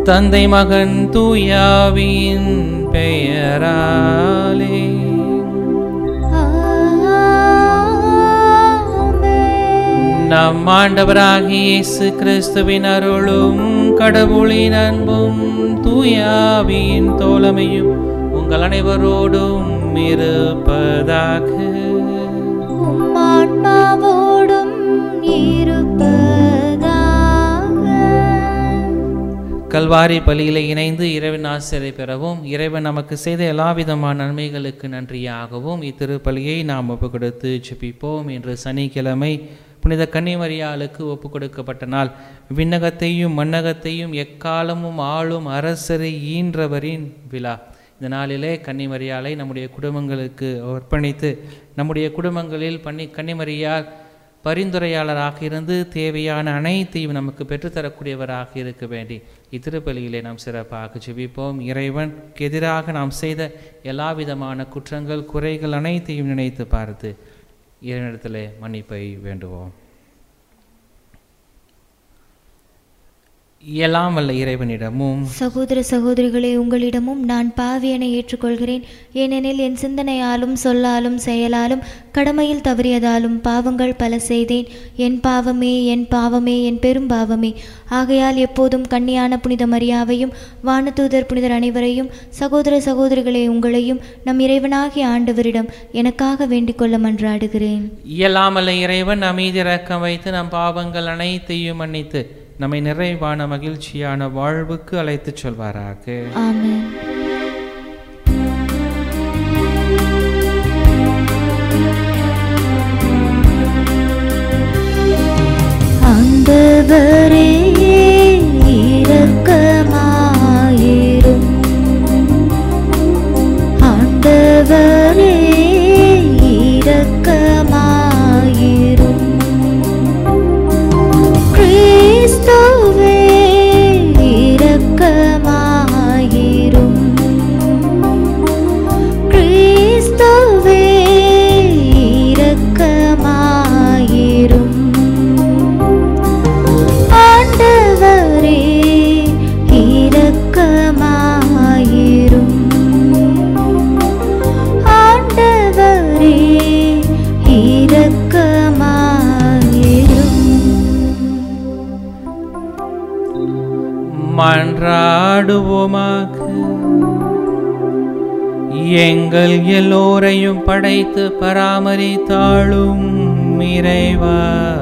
தந்தை மகன் தூயாவின் பெயராலே நம் ஆண்டவராகிய இயேசு கிறிஸ்துவின் அருளும் கடவுளின் அன்பும் தூயாவின் தோழமையும் உங்கள் அனைவரோடும் இருப்பதாக உம்மான்மாவோடும் இருப்பதாக கல்வாரி பலியில இணைந்து இறைவன் ஆசிரியை பெறவும் இறைவன் நமக்கு செய்த எல்லா விதமான நன்மைகளுக்கு நன்றியாகவும் இத்திருப்பலியை நாம் ஒப்பு கொடுத்து ஜெபிப்போம் இன்று சனிக்கிழமை புனித கன்னிமரியாளுக்கு ஒப்பு கொடுக்கப்பட்ட நாள் விண்ணகத்தையும் மண்ணகத்தையும் எக்காலமும் ஆளும் அரசரை ஈன்றவரின் விழா இந்த நாளிலே கன்னிமரியாளை நம்முடைய குடும்பங்களுக்கு அர்ப்பணித்து நம்முடைய குடும்பங்களில் பண்ணி கன்னிமரியால் பரிந்துரையாளராக இருந்து தேவையான அனைத்தையும் நமக்கு பெற்றுத்தரக்கூடியவராக இருக்க வேண்டி இத்திருப்பலியிலே நாம் சிறப்பாக ஜெபிப்போம் இறைவனுக்கு எதிராக நாம் செய்த எல்லா விதமான குற்றங்கள் குறைகள் அனைத்தையும் நினைத்து பார்த்து இறைவனிடத்திலே மன்னிப்பை வேண்டுவோம் எல்லாம் வல்ல இறைவனிடமும் சகோதர சகோதரிகளே உங்களிடமும் நான் பாவியனை ஏற்றுக்கொள்கிறேன் ஏனெனில் என் சிந்தனையாலும் சொல்லாலும் செயலாலும் கடமையில் தவறியதாலும் பாவங்கள் பல செய்தேன் என் பாவமே என் பாவமே என் பெரும் பாவமே ஆகையால் எப்போதும் கன்னியான புனித மரியாவையும் வானதூதர் புனிதர் அனைவரையும் சகோதர சகோதரிகளே உங்களையும் நம் இறைவனாகிய ஆண்டவரிடம் எனக்காக வேண்டிக் கொள்ள மன்றாடுகிறேன் இயலாமல்ல இறைவன் அமைதி இறக்கம் வைத்து நம் பாவங்கள் அனைத்தையும் மன்னித்து நம்மை நிறைவான மகிழ்ச்சியான வாழ்வுக்கு அழைத்துச் செல்வாராக ஆமென் ஆண்டவரே இரக்கமாயிரும் ஆண்டவரே இரக்கமாயிரும் கிறிஸ்துவே இரக்கமாயிரும் கிறிஸ்துவே இரக்கமாயிரும் ஆண்டவரே இரக்கமாயிரும் ஆண்டவரே இரக்கமாயிரும் மன்றாடுவோமாக எங்கள் எல்லோரையும் படைத்து பராமரித்தாளும் இறைவா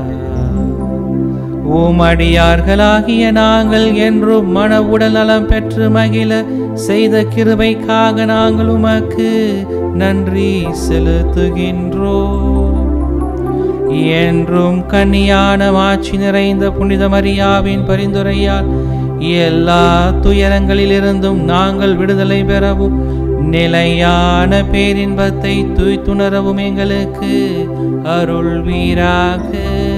உமடியார்களாகிய நாங்கள் என்றும் மன உடல் நலம் பெற்று மகிழ செய்த கிருபைக்காக நாங்கள் உமக்கு நன்றி செலுத்துகின்றோம் என்றும் கன்னியான மாட்சி நிறைந்த புனித மரியாவின் பரிந்துரையால் எல்லா துயரங்களிலிருந்தும் நாங்கள் விடுதலை பெறவும் நிலையான பேரின்பத்தை தூய்த்துணரவும் எங்களுக்கு அருள்வீராக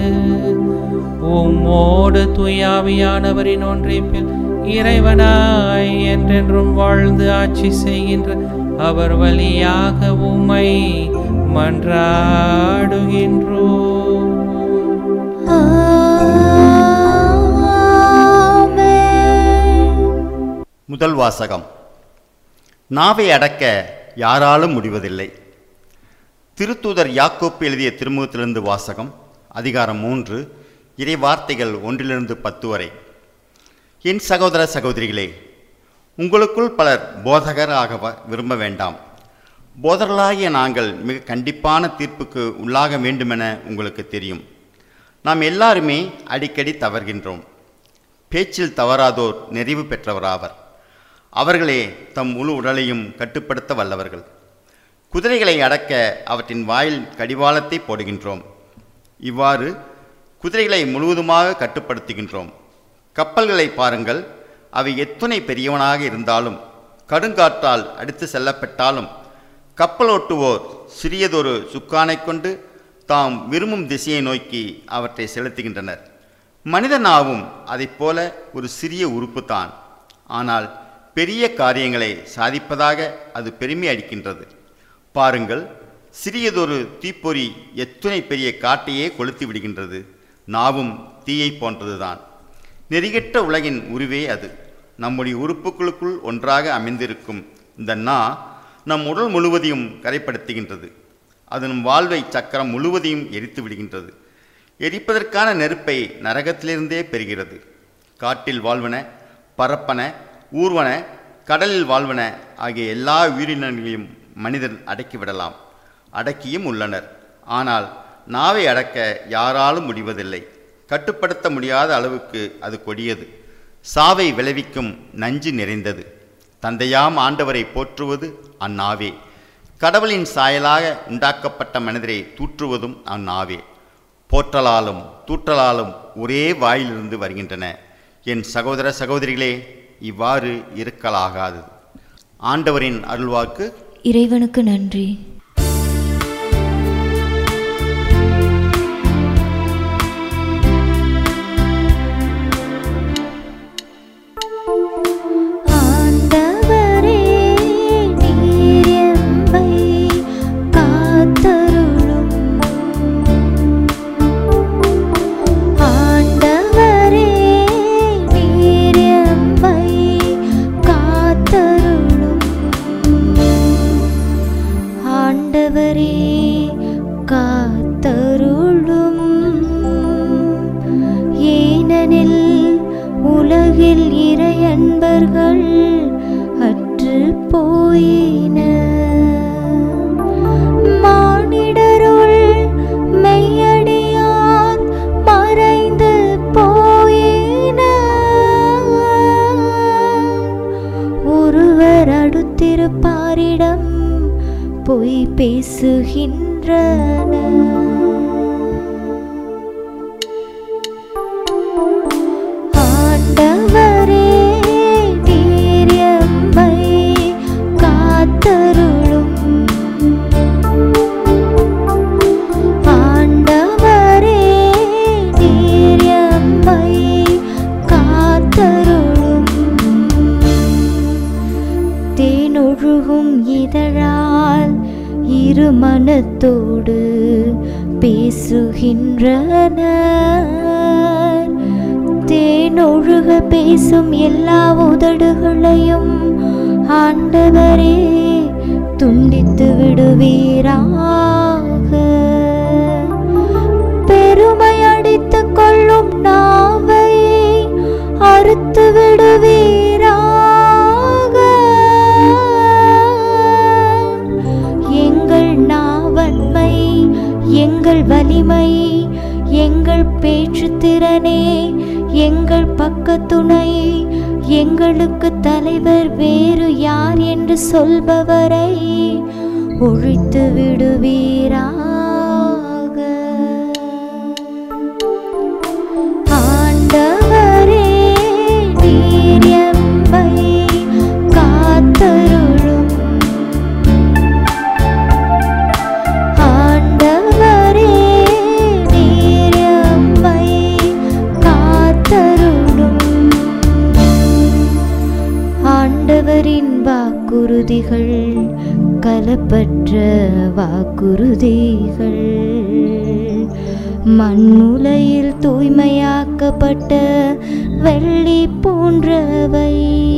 உம்மோடு தூயாவியானவரின் ஒன்றிப்பில் இறைவனாய் என்றென்றும் வாழ்ந்து ஆட்சி செய்கின்ற அவர் வழியாக உம்மை மன்றாடுகின்றோம் ஆமென் முதல் வாசகம் நாவை அடக்க யாராலும் முடிவதில்லை திருத்தூதர் யாக்கோப்பு எழுதிய திருமுகத்திலிருந்து வாசகம் அதிகாரம் மூன்று இறை வார்த்தைகள் ஒன்றிலிருந்து பத்து வரை என் சகோதர சகோதரிகளே உங்களுக்குள் பலர் போதகராக வ- விரும்ப வேண்டாம் போதகர்களாகிய நாங்கள் மிக கண்டிப்பான தீர்ப்புக்கு உள்ளாக வேண்டுமென உங்களுக்கு தெரியும் நாம் எல்லாருமே அடிக்கடி தவறுகின்றோம் பேச்சில் தவறாதோர் நிறைவு பெற்றவராவர் அவர்களே தம் முழு உடலையும் கட்டுப்படுத்த வல்லவர்கள் குதிரைகளை அடக்க அவற்றின் வாயில் கடிவாளத்தை போடுகின்றோம் இவ்வாறு குதிரைகளை முழுவதுமாக கட்டுப்படுத்துகின்றோம் கப்பல்களை பாருங்கள் அவை எத்துணை பெரியவனாக இருந்தாலும் கடுங்காற்றால் அடித்து செல்லப்பட்டாலும் கப்பலோட்டுவோர் சிறியதொரு சுக்கானைக் கொண்டு தாம் விரும்பும் திசையை நோக்கி அவற்றை செலுத்துகின்றனர் மனித நாவும் அதைப்போல ஒரு சிறிய உறுப்புத்தான் ஆனால் பெரிய காரியங்களை சாதிப்பதாக அது பெருமை அளிக்கின்றது பாருங்கள் சிறியதொரு தீப்பொறி எத்துணை பெரிய காட்டையே கொளுத்தி விடுகின்றது நாவும் தீயை போன்றதுதான் நெறிகெட்ட உலகின் உருவே அது நம்முடைய உறுப்புகளுக்குள் ஒன்றாக அமைந்திருக்கும் இந்த நா நம் உடல் முழுவதையும் கரைப்படுத்துகின்றது அது நம் வாழ்வை சக்கரம் முழுவதையும் எரித்து விடுகின்றது எரிப்பதற்கான நெருப்பை நரகத்திலிருந்தே பெறுகிறது காட்டில் வாழ்வன பரப்பன ஊர்வன கடலில் வாழ்வன ஆகிய எல்லா உயிரினங்களையும் மனிதன் அடக்கிவிடலாம் அடக்கியும் உள்ளனர் ஆனால் நாவை அடக்க யாராலும் முடிவதில்லை கட்டுப்படுத்த முடியாத அளவுக்கு அது கொடியது சாவை விளைவிக்கும் நஞ்சு நிறைந்தது தந்தையாம் ஆண்டவரை போற்றுவது அந்நாவே கடவுளின் சாயலாக உண்டாக்கப்பட்ட மனிதரை தூற்றுவதும் அந்நாவே போற்றலாலும் தூற்றலாலும் ஒரே வாயிலிருந்து வருகின்றன என் சகோதர சகோதரிகளே இவ்வாறு இருக்கலாகாது ஆண்டவரின் அருள்வாக்கு இறைவனுக்கு நன்றி ஆண்டவரே நீர் எம்மை காத்தருளும் ஆண்டவரே நீர் எம்மை காத்தருளும் ஆண்டவரே காத்தருளும் ஏனெனில் உலகில் இறையன்பர்கள் அற்று போயின மானிடருள் மெய்யடியார் மறைந்து போயின ஒருவர் அடுத்திருப்பாரிடம் பொய் பேசுகின்றன ஆண்டவரே நீர் எம்மை காத்தருளும் ஆண்டவரே நீர் எம்மை காத்தருளும் தேனொழுகும் இதழால் இருமனத்தோடு பேசுகின்றனர் தேனொழுக பேசும் எல்லா உதடுகளையும் ஆண்டவரே துண்டித்து விடுவீராக பெருமை அடித்துக் கொள்ளும் நாவை அறுத்து விடுவீராக எங்கள் நாவன்மை எங்கள் வலிமை எங்கள் பேச்சு திறனே எங்கள் பக்கத்துணை எங்களுக்கு தலைவர் வேறு யார் என்று சொல்பவரை ஒழித்து விடுவீராக ஆண்டவரே நீர் எம்மை காத்தருளும் ஆண்டவரே நீர் எம்மை காத்தருளும் ஆண்டவரின் வாக்குறுதிகள் கலப்பற்ற வாக்குறுதிகள் மண்ணுலையில் தூய்மையாக்கப்பட்ட வெள்ளி போன்றவை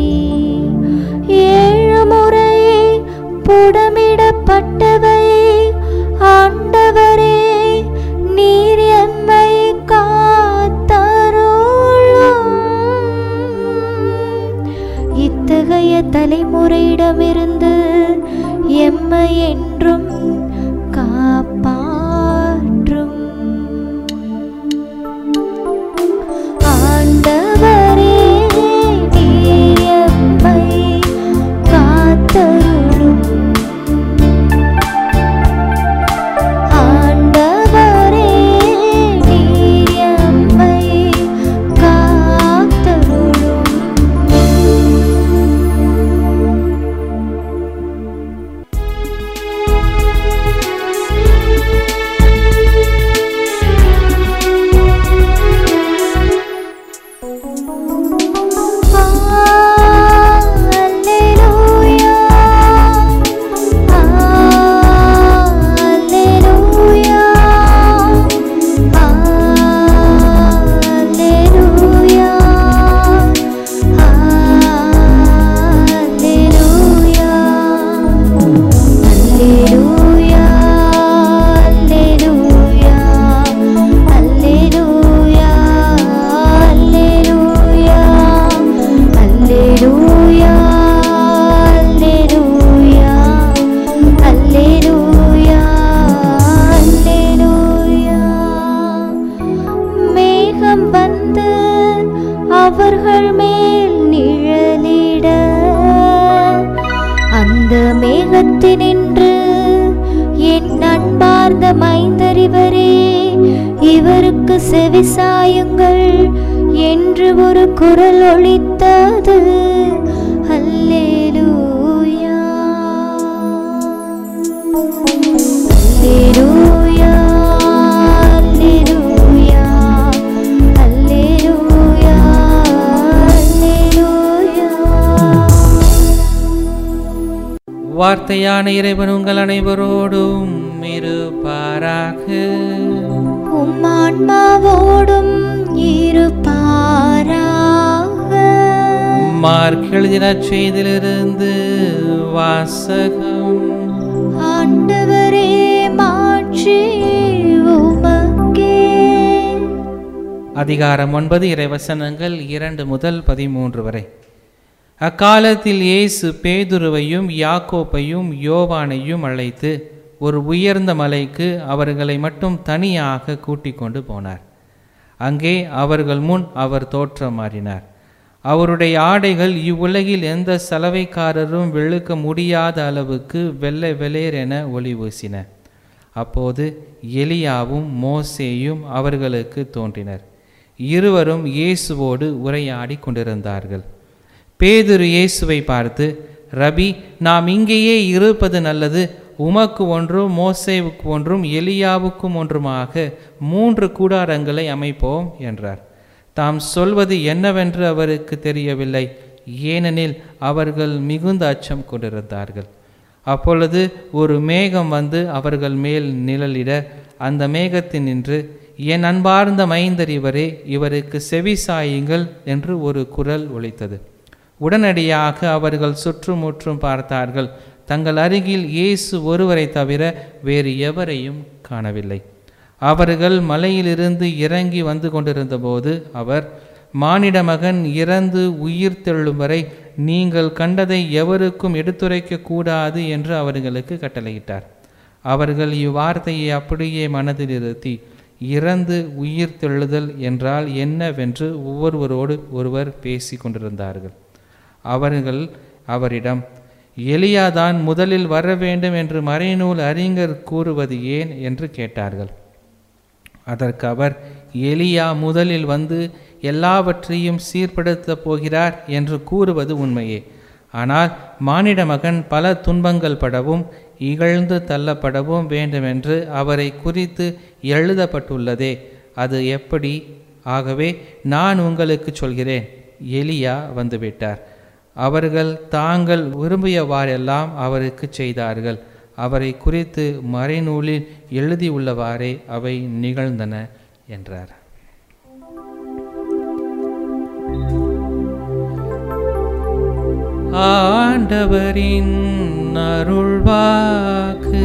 ஏழு முறை புடமிடப்பட்டவை ஆண்டவரே நீர் எம்மை காத்தருளும் இத்தகைய தலைமுறையிடமிருந்து எம்மை என்றும் காப்பாற்றும் ஆண்டவரே நீர் எம்மை காத்தருளும் ஆண்டவரே நீர் எம்மை காத்தருளும் இவருக்கு செவிசாயுங்கள் என்று ஒரு குரல் ஒலித்தது அல்லேலூயா அல்லேலூயா அல்லேலூயா அல்லேலூயா அல்லேலூயா வார்த்தையான இறைவன் உங்கள் அனைவரோடும் இருப்பாராக உம் ஆன்மாவோடும் இருப்பாராக மார்க் எழுதின செய்திலிருந்து வாசகம் ஆண்டவரே மாட்சி உமக்கே அதிகாரம் ஒன்பது இறைவசனங்கள் இரண்டு முதல் பதிமூன்று வரை அக்காலத்தில் இயேசு பேதுருவையும் யாக்கோப்பையும் யோவானையும் அழைத்து ஒரு உயர்ந்த மலைக்கு அவர்களை மட்டும் தனியாக கூட்டிக் கொண்டு போனார் அங்கே அவர்கள் முன் அவர் தோற்றமாறினார் அவருடைய ஆடைகள் இவ்வுலகில் எந்த சலவைக்காரரும் வெளுக்க முடியாத அளவுக்கு வெள்ளை வெளேர் என ஒளி வீசின அப்போது எலியாவும் மோசேயும் அவர்களுக்கு தோன்றினர் இருவரும் இயேசுவோடு உரையாடி கொண்டிருந்தார்கள் பேதுரு இயேசுவை பார்த்து ரபி நாம் இங்கேயே இருப்பது நல்லது உமக்கு ஒன்றும் மோசேவுக்கு ஒன்றும் எலியாவுக்கும் ஒன்றுமாக மூன்று கூடாரங்களை அமைப்போம் என்றார் தாம் சொல்வது என்னவென்று அவருக்கு தெரியவில்லை ஏனெனில் அவர்கள் மிகுந்த அச்சம் கொண்டிருந்தார்கள் அப்பொழுது ஒரு மேகம் வந்து அவர்கள் மேல் நிழலிட அந்த மேகத்தில் நின்று என் அன்பார்ந்த மைந்தர் இவரே இவருக்கு செவி சாயுங்கள் என்று ஒரு குரல் ஒலித்தது உடனடியாக அவர்கள் சுற்றுமுற்றும் பார்த்தார்கள் தங்கள் அருகில் இயேசு ஒருவரை தவிர வேறு எவரையும் காணவில்லை அவர்கள் மலையிலிருந்து இறங்கி வந்து கொண்டிருந்தபோது அவர் மானிட மகன் இறந்து உயிர் தெழும் வரை நீங்கள் கண்டதை எவருக்கும் எடுத்துரைக்க கூடாது என்று அவர்களுக்கு கட்டளையிட்டார் அவர்கள் இவ்வார்த்தையை அப்படியே மனதில் இருத்தி இறந்து உயிர் தெழுதல் என்றால் என்னவென்று ஒவ்வொருவரோடு ஒருவர் பேசி கொண்டிருந்தார்கள் அவர்கள் அவரிடம் எலியாதான் முதலில் வர வேண்டும் என்று மறைநூல் அறிஞர் கூறுவது ஏன் என்று கேட்டார்கள் அதற்கு அவர் எலியா முதலில் வந்து எல்லாவற்றையும் சீர்படுத்தப் போகிறார் என்று கூறுவது உண்மையே ஆனால் மானிட மகன் பல துன்பங்கள் படவும் இகழ்ந்து தள்ளப்படவும் வேண்டுமென்று அவரை குறித்து எழுதப்பட்டுள்ளதே அது எப்படி ஆகவே நான் உங்களுக்கு சொல்கிறேன் எலியா வந்துவிட்டார் அவர்கள் தாங்கள் விரும்பியவாறெல்லாம் அவருக்கு செய்தார்கள் அவரை குறித்து மறைநூலில் எழுதியுள்ளவாறே அவை நிகழ்ந்தன என்றார் ஆண்டவரின் அருள்வாக்கு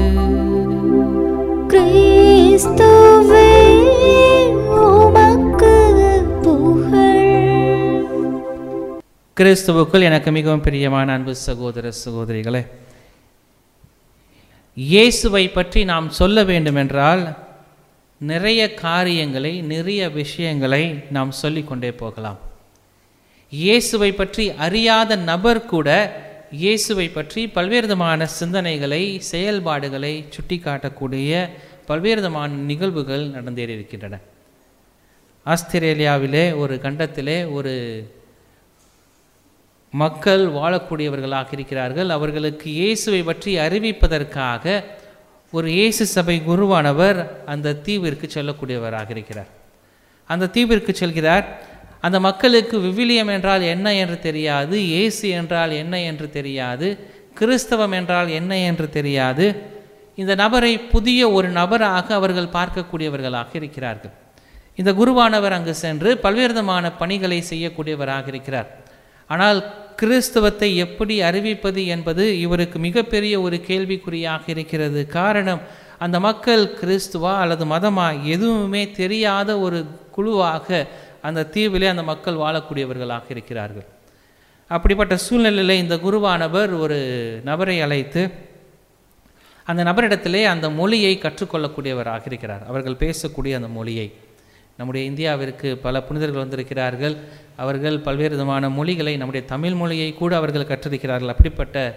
கிறிஸ்துவே உமக்கு புகழ் கிறிஸ்துவுக்குள் எனக்கு மிகவும் பிரியமான அன்பு சகோதர சகோதரிகளே இயேசுவை பற்றி நாம் சொல்ல வேண்டுமென்றால் நிறைய காரியங்களை நிறைய விஷயங்களை நாம் சொல்லிக்கொண்டே போகலாம் இயேசுவை பற்றி அறியாத நபர் கூட இயேசுவை பற்றி பல்வேறு விதமான சிந்தனைகளை செயல்பாடுகளை சுட்டிக்காட்டக்கூடிய பல்வேறு விதமான நிகழ்வுகள் நடந்தேறியிருக்கின்றன ஆஸ்திரேலியாவிலே ஒரு கண்டத்திலே ஒரு மக்கள் வாழக்கூடியவர்களாக இருக்கிறார்கள் அவர்களுக்கு இயேசுவை பற்றி அறிவிப்பதற்காக ஒரு இயேசு சபை குருவானவர் அந்த தீவிற்கு செல்லக்கூடியவராக இருக்கிறார் அந்த தீவிற்கு செல்கிறார் அந்த மக்களுக்கு விவிலியம் என்றால் என்ன என்று தெரியாது இயேசு என்றால் என்ன என்று தெரியாது கிறிஸ்தவம் என்றால் என்ன என்று தெரியாது இந்த நபரை புதிய ஒரு நபராக அவர்கள் பார்க்கக்கூடியவர்களாக இருக்கிறார்கள் இந்த குருவானவர் அங்கு சென்று பல்வேறு விதமான பணிகளை செய்யக்கூடியவராக இருக்கிறார் ஆனால் கிறிஸ்தவத்தை எப்படி அறிவிப்பது என்பது இவருக்கு மிகப்பெரிய ஒரு கேள்விக்குறியாக இருக்கிறது காரணம் அந்த மக்கள் கிறிஸ்துவா அல்லது மதமா எதுவுமே தெரியாத ஒரு குழுவாக அந்த தீவிலே அந்த மக்கள் வாழக்கூடியவர்களாக இருக்கிறார்கள் அப்படிப்பட்ட சூழ்நிலையில் இந்த குருவானவர் ஒரு நபரை அழைத்து அந்த நபரிடத்திலே அந்த மொழியை கற்றுக்கொள்ளக்கூடியவராக இருக்கிறார் அவர்கள் பேசக்கூடிய அந்த மொழியை நம்முடைய இந்தியாவிற்கு பல புனிதர்கள் வந்திருக்கிறார்கள் அவர்கள் பல்வேறு விதமான மொழிகளை நம்முடைய தமிழ் மொழியை கூட அவர்கள் கற்றிருக்கிறார்கள் அப்படிப்பட்ட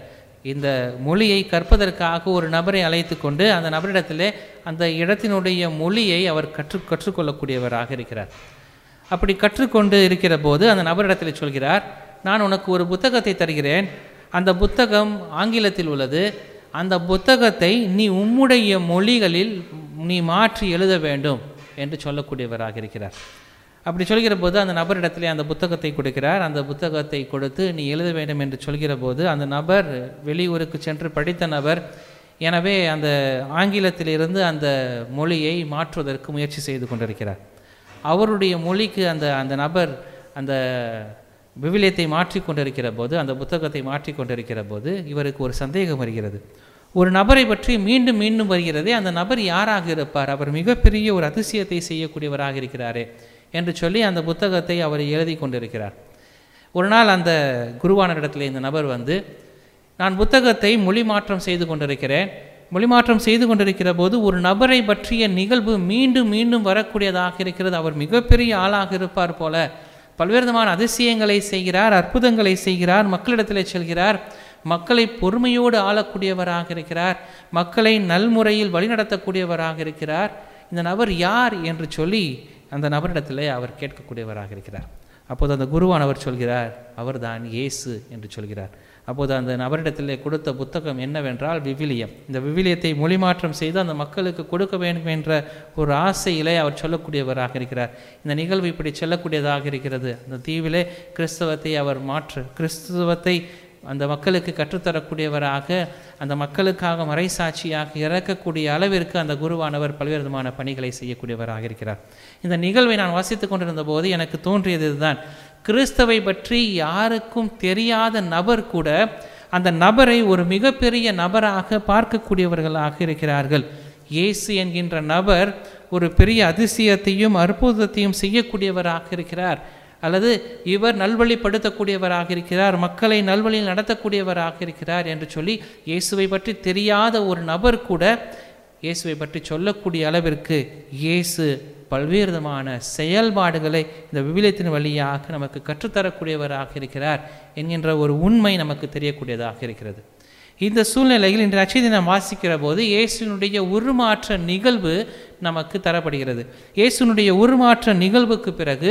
இந்த மொழியை கற்பதற்காக ஒரு நபரை அழைத்து கொண்டு அந்த நபரிடத்திலே அந்த இடத்தினுடைய மொழியை அவர் கற்று கற்றுக்கொள்ளக்கூடியவராக இருக்கிறார் அப்படி கற்றுக்கொண்டு இருக்கிற போது அந்த நபரிடத்தில் சொல்கிறார் நான் உனக்கு ஒரு புத்தகத்தை தருகிறேன் அந்த புத்தகம் ஆங்கிலத்தில் உள்ளது அந்த புத்தகத்தை நீ உம்முடைய மொழிகளில் நீ மாற்றி எழுத வேண்டும் என்று சொல்லக்கூடியவராக இருக்கிறார் அப்படி சொல்கிற போது அந்த நபரிடத்திலே அந்த புத்தகத்தை கொடுக்கிறார் அந்த புத்தகத்தை கொடுத்து நீ எழுத வேண்டும் என்று சொல்கிற போது அந்த நபர் வெளியூருக்கு சென்று படித்த நபர் எனவே அந்த ஆங்கிலத்திலிருந்து அந்த மொழியை மாற்றுவதற்கு முயற்சி செய்து கொண்டிருக்கிறார் அவருடைய மொழிக்கு அந்த அந்த நபர் அந்த விவிலியத்தை மாற்றி கொண்டிருக்கிற போது அந்த புத்தகத்தை மாற்றி கொண்டிருக்கிற போது இவருக்கு ஒரு சந்தேகம் வருகிறது ஒரு நபரை பற்றி மீண்டும் மீண்டும் வருகிறதே அந்த நபர் யாராக இருப்பார் அவர் மிகப்பெரிய ஒரு அதிசயத்தை செய்யக்கூடியவராக இருக்கிறாரே என்று சொல்லி அந்த புத்தகத்தை அவர் எழுதி கொண்டிருக்கிறார் ஒரு நாள் அந்த குருவான இடத்துல இந்த நபர் வந்து நான் புத்தகத்தை மொழி மாற்றம் செய்து கொண்டிருக்கிறேன் மொழி மாற்றம் செய்து கொண்டிருக்கிற போது ஒரு நபரை பற்றிய நிகழ்வு மீண்டும் மீண்டும் வரக்கூடியதாக இருக்கிறது அவர் மிகப்பெரிய ஆளாக இருப்பார் போல பல்வேறு விதமான அதிசயங்களை செய்கிறார் அற்புதங்களை செய்கிறார் மக்களிடத்திலே செல்கிறார் மக்களை பொறுமையோடு ஆளக்கூடியவராக இருக்கிறார் மக்களை நல்முறையில் வழிநடத்தக்கூடியவராக இருக்கிறார் இந்த நபர் யார் என்று சொல்லி அந்த நபரிடத்திலே அவர் கேட்கக்கூடியவராக இருக்கிறார் அப்போது அந்த குருவானவர் சொல்கிறார் அவர்தான் இயேசு என்று சொல்கிறார் அப்போது அந்த நபரிடத்திலே கொடுத்த புத்தகம் என்னவென்றால் விவிலியம் இந்த விவிலியத்தை மொழிமாற்றம் செய்து அந்த மக்களுக்கு கொடுக்க வேண்டும் என்ற ஒரு ஆசையிலே அவர் சொல்லக்கூடியவராக இருக்கிறார் இந்த நிகழ்வு இப்படி சொல்லக்கூடியதாக இருக்கிறது அந்த தீவிலே கிறிஸ்தவத்தை அவர் மாற்று கிறிஸ்தவத்தை அந்த மக்களுக்கு கற்றுத்தரக்கூடியவராக அந்த மக்களுக்காக மறைசாட்சியாக இறக்கக்கூடிய அளவிற்கு அந்த குருவானவர் பல்வேறு விதமான பணிகளை செய்யக்கூடியவராக இருக்கிறார் இந்த நிகழ்வை நான் வாசித்து கொண்டிருந்த போது எனக்கு தோன்றியது இதுதான் கிறிஸ்தவை பற்றி யாருக்கும் தெரியாத நபர் கூட அந்த நபரை ஒரு மிகப்பெரிய நபராக பார்க்கக்கூடியவர்களாக இருக்கிறார்கள் இயேசு என்கின்ற நபர் ஒரு பெரிய அதிசயத்தையும் அற்புதத்தையும் செய்யக்கூடியவராக இருக்கிறார் அல்லது இவர் நல்வழிப்படுத்தக்கூடியவராக இருக்கிறார் மக்களை நல்வழியில் நடத்தக்கூடியவராக இருக்கிறார் என்று சொல்லி இயேசுவை பற்றி தெரியாத ஒரு நபர் கூட இயேசுவை பற்றி சொல்லக்கூடிய அளவிற்கு இயேசு பல்வேறு விதமான செயல்பாடுகளை இந்த விவிலியத்தின் வழியாக நமக்கு கற்றுத்தரக்கூடியவராக இருக்கிறார் என்கின்ற ஒரு உண்மை நமக்கு தெரியக்கூடியதாக இருக்கிறது இந்த சூழ்நிலையில் இன்று நச்செய்தி நாம் வாசிக்கிற போது இயேசுனுடைய உருமாற்ற நிகழ்வு நமக்கு தரப்படுகிறது இயேசுனுடைய உருமாற்ற நிகழ்வுக்கு பிறகு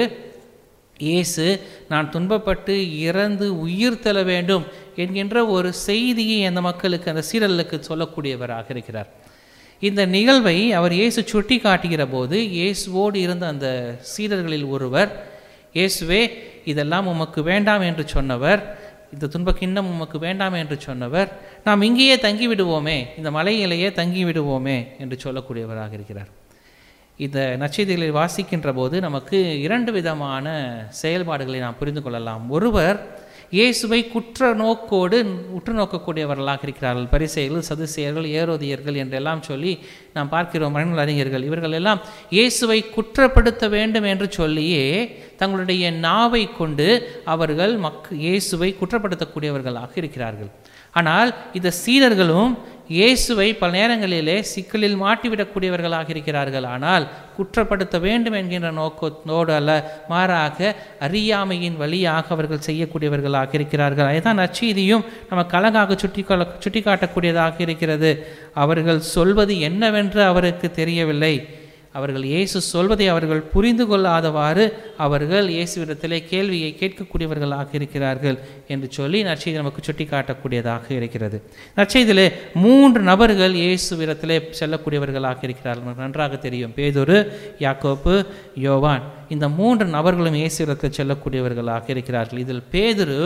இயேசு நான் துன்பப்பட்டு இறந்து உயிர் தள்ள வேண்டும் என்கின்ற ஒரு செய்தியை அந்த மக்களுக்கு அந்த சீரலுக்கு சொல்லக்கூடியவராக இருக்கிறார் இந்த நிகழ்வை அவர் இயேசு சுட்டி காட்டுகிற போது இயேசுவோடு இருந்த அந்த சீடர்களில் ஒருவர் இயேசுவே இதெல்லாம் உமக்கு வேண்டாம் என்று சொன்னவர் இந்த துன்ப கிண்ணம் உமக்கு வேண்டாம் என்று சொன்னவர் நாம் இங்கேயே தங்கி விடுவோமே இந்த மலையிலேயே தங்கி விடுவோமே என்று சொல்லக்கூடியவராக இருக்கிறார் இந்த நச்செய்திகளை வாசிக்கின்ற போது நமக்கு இரண்டு விதமான செயல்பாடுகளை நாம் புரிந்து கொள்ளலாம் ஒருவர் இயேசுவை குற்ற நோக்கோடு உற்று நோக்கக்கூடியவர்களாக இருக்கிறார்கள் பரிசெயர்கள் சதுசெயர்கள் ஏரோதியர்கள் என்றெல்லாம் சொல்லி நாம் பார்க்கிறோம் மனிதர்கள் அறிஞர்கள் இவர்கள் எல்லாம் இயேசுவை குற்றப்படுத்த வேண்டும் என்று சொல்லியே தங்களுடைய நாவை கொண்டு அவர்கள் மக் இயேசுவை குற்றப்படுத்தக்கூடியவர்களாக இருக்கிறார்கள் ஆனால் இந்த சீடர்களும் இயேசுவை பல நேரங்களிலே சிக்கலில் மாட்டிவிடக்கூடியவர்களாக இருக்கிறார்கள் ஆனால் குற்றப்படுத்த வேண்டும் என்கின்ற நோக்கத்தோடு அல்ல மாறாக அறியாமையின் வழியாக அவர்கள் செய்யக்கூடியவர்களாக இருக்கிறார்கள் அதுதான் நச்செய்தியும் நமக்கு அழகாக சுட்டி சுட்டி காட்டக்கூடியதாக இருக்கிறது அவர்கள் சொல்வது என்னவென்று அவருக்கு தெரியவில்லை அவர்கள் இயேசு சொல்வதை அவர்கள் புரிந்து கொள்ளாதவாறு அவர்கள் இயேசுவிடத்திலே கேள்வியை கேட்கக்கூடியவர்களாக இருக்கிறார்கள் என்று சொல்லி நற்செய்தி நமக்கு சுட்டி காட்டக்கூடியதாக இருக்கிறது நற்செய்தியிலே மூன்று நபர்கள் இயேசுவிடத்திலே செல்லக்கூடியவர்களாக இருக்கிறார்கள் நன்றாக தெரியும் பேதொரு யாக்கோப்பு யோவான் இந்த மூன்று நபர்களும் இயேசுவிடத்தில் செல்லக்கூடியவர்களாக இருக்கிறார்கள் இதில் பேதுரு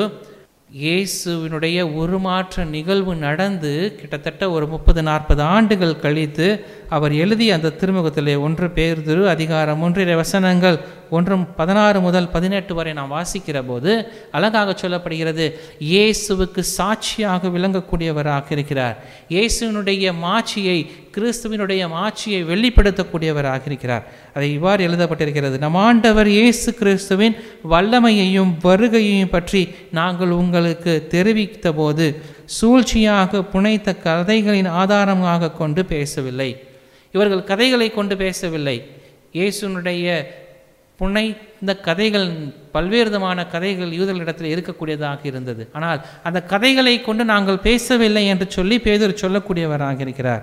இயேசுவினுடைய உருமாற்ற நிகழ்வு நடந்து கிட்டத்தட்ட ஒரு முப்பது நாற்பது ஆண்டுகள் கழித்து அவர் எழுதிய அந்த திருமுகத்திலே ஒன்று பேர்திரு அதிகாரம் ஒன்றிய வசனங்கள் ஒன்றும் பதினாறு முதல் பதினெட்டு வரை நாம் வாசிக்கிற போது அழகாக சொல்லப்படுகிறது இயேசுவுக்கு சாட்சியாக விளங்கக்கூடியவராக இருக்கிறார் இயேசுவினுடைய மாட்சியை கிறிஸ்துவினுடைய மாட்சியை வெளிப்படுத்தக்கூடியவராக இருக்கிறார் அதை இவ்வாறு எழுதப்பட்டிருக்கிறது நம் ஆண்டவர் இயேசு கிறிஸ்துவின் வல்லமையையும் வருகையையும் பற்றி நாங்கள் உங்களுக்கு தெரிவித்த போது சூழ்ச்சியாக புனைத்த கதைகளின் ஆதாரமாக கொண்டு பேசவில்லை இவர்கள் கதைகளை கொண்டு பேசவில்லை இயேசுனுடைய புனை இந்த கதைகள் பல்வேறு விதமான கதைகள் யூதர்களிடத்தில் இருக்கக்கூடியதாக இருந்தது ஆனால் அந்த கதைகளை கொண்டு நாங்கள் பேசவில்லை என்று சொல்லி பேதர் சொல்லக்கூடியவராக இருக்கிறார்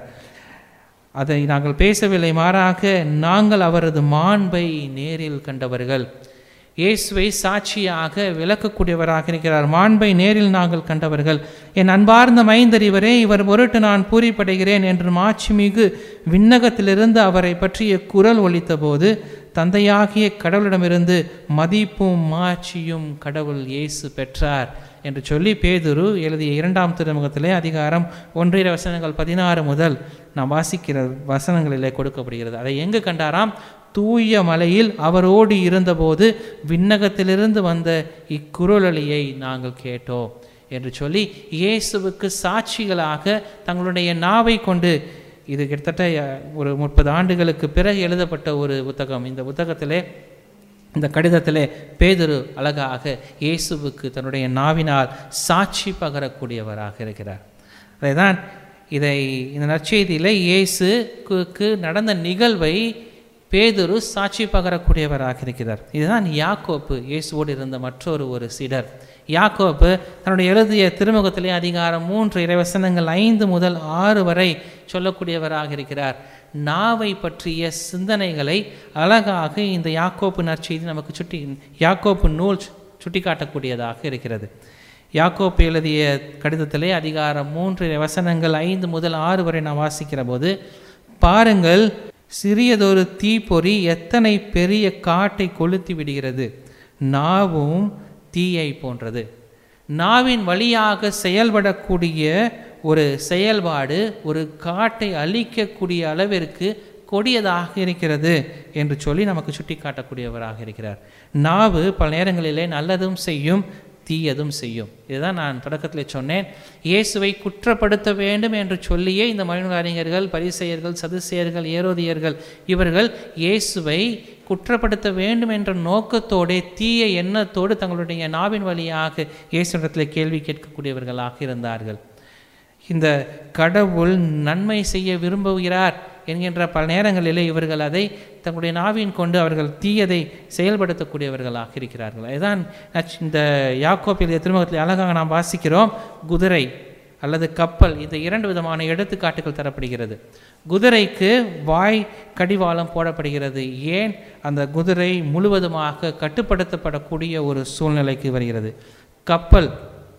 அதை நாங்கள் பேசவில்லை மாறாக நாங்கள் அவரது மாண்பை நேரில் கண்டவர்கள் இயேசுவை சாட்சியாக விளக்கக்கூடியவராக இருக்கிறார் மாண்பை நேரில் நாங்கள் கண்டவர்கள் என் அன்பார்ந்த மைந்தறிவரே இவர் பொருட்டு நான் பூரிப்படைகிறேன் என்று மாட்சிமிகு விண்ணகத்திலிருந்து அவரை பற்றிய குரல் ஒலித்தபோது தந்தையாகிய கடவுளிடமிருந்து மதிப்பும் மாட்சியும் கடவுள் இயேசு பெற்றார் என்று சொல்லி பேதுரு எழுதிய இரண்டாம் திருமுகத்திலே அதிகாரம் ஒன்றிய வசனங்கள் பதினாறு முதல் நாம் வாசிக்கிற வசனங்களிலே கொடுக்கப்படுகிறது அதை எங்கு கண்டாராம் தூய மலையில் அவரோடு இருந்தபோது விண்ணகத்திலிருந்து வந்த இக்குரலொலியை நாங்கள் கேட்டோம் என்று சொல்லி இயேசுவுக்கு சாட்சிகளாக தங்களுடைய நாவை கொண்டு இது கிட்டத்தட்ட அஹ், ஒரு முப்பது ஆண்டுகளுக்கு பிறகு எழுதப்பட்ட ஒரு புத்தகம் இந்த புத்தகத்திலே இந்த கடிதத்திலே பேதுரு அழகாக இயேசுவுக்கு தன்னுடைய நாவினால் சாட்சி பகரக்கூடியவராக இருக்கிறார் அதைதான் இதை இந்த நற்செய்தியிலே இயேசுக்கு நடந்த நிகழ்வை பேதுரு சாட்சி பகரக்கூடியவராக இருக்கிறார் இதுதான் யாக்கோப்பு இயேசுவோடு இருந்த மற்றொரு ஒரு சிடர் யாக்கோப்பு தன்னுடைய எழுதிய திருமுகத்திலே அதிகாரம் மூன்று இறைவசனங்கள் ஐந்து முதல் ஆறு வரை சொல்லக்கூடியவராக இருக்கிறார் நாவை பற்றிய சிந்தனைகளை அழகாக இந்த யாக்கோப்பு நற்செய்தி நமக்கு சுட்டி யாக்கோப்பு நூல் சுட்டி காட்டக்கூடியதாக இருக்கிறது யாக்கோப்பு எழுதிய கடிதத்திலே அதிகாரம் மூன்று வசனங்கள் ஐந்து முதல் ஆறு வரை நாம் வாசிக்கிற போது பாருங்கள் சிறியதொரு தீப்பொறி எத்தனை பெரிய காட்டை கொளுத்தி விடுகிறது நாவும் தீயை போன்றது நாவின் வழியாக செயல்படக்கூடிய ஒரு செயல்பாடு ஒரு காட்டை அழிக்கக்கூடிய அளவிற்கு கொடியதாக இருக்கிறது என்று சொல்லி நமக்கு சுட்டி காட்டக்கூடியவராக இருக்கிறார் நாவு பல நேரங்களிலே நல்லதும் செய்யும் தீயதும் செய்யும் இதுதான் நான் தொடக்கத்தில் சொன்னேன் இயேசுவை குற்றப்படுத்த வேண்டும் என்று சொல்லியே இந்த மனிதர்கள் பரிசெயர்கள் சதுசெயர்கள் ஏரோதியர்கள் இவர்கள் இயேசுவை குற்றப்படுத்த வேண்டும் என்ற நோக்கத்தோடே தீய எண்ணத்தோடு தங்களுடைய நாவின் வழியாக இயேசுடத்தில் கேள்வி கேட்கக்கூடியவர்களாக இருந்தார்கள் இந்த கடவுள் நன்மை செய்ய விரும்புகிறார் என்கின்ற பல நேரங்களிலே இவர்கள் அதை தங்களுடைய நாவின் கொண்டு அவர்கள் தீயதை செயல்படுத்தக்கூடியவர்களாக இருக்கிறார்கள் அதுதான் நச்- இந்த யாக்கோப்பில் திருமுகத்தில் அழகாக நாம் வாசிக்கிறோம் குதிரை அல்லது கப்பல் இந்த இரண்டு விதமான எடுத்துக்காட்டுகள் தரப்படுகிறது குதிரைக்கு வாய் கடிவாளம் போடப்படுகிறது ஏன் அந்த குதிரை முழுவதுமாக கட்டுப்படுத்தப்படக்கூடிய ஒரு சூழ்நிலைக்கு வருகிறது கப்பல்